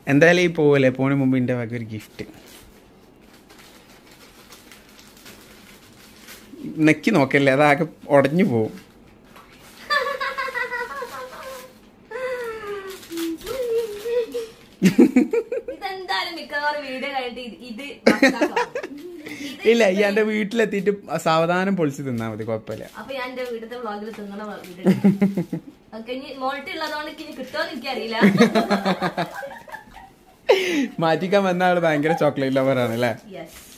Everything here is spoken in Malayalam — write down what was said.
എന്തായാലും ഈ പോവല്ലേ പോണ മുമ്പ് എൻ്റെ വക ഒരു ഗിഫ്റ്റ് നെക്കി നോക്കല്ലേ അതാകെ ഉടഞ്ഞു പോവും ഇതെന്തായാലും മിക്കവാറും വീഡിയോ കഴിഞ്ഞിട്ട് ഇത് ഇത് മസ്താക്കാം. ഇത് ഇല്ല ഈ എൻ്റെ വീട്ടിലെത്തിയിട്ട് സാവധാനം പൊളിച്ച് തിന്നാൽ മതി കുഴപ്പമില്ല അപ്പൊ ഞാൻ എന്റെ വീട്ടിലത്തെ വ്ളോഗിൽ തിന്നണ വീഡിയോ ഓക്കെ ഇനി മോൾട്ടി ഉള്ളതുകൊണ്ട് ഇനി കിട്ടുമോ എനിക്കറിയില്ല മാറ്റിക്കാൻ വന്ന ആള് ഭയങ്കര ചോക്ലേറ്റ് ലവറാണ് അല്ലേ യെസ്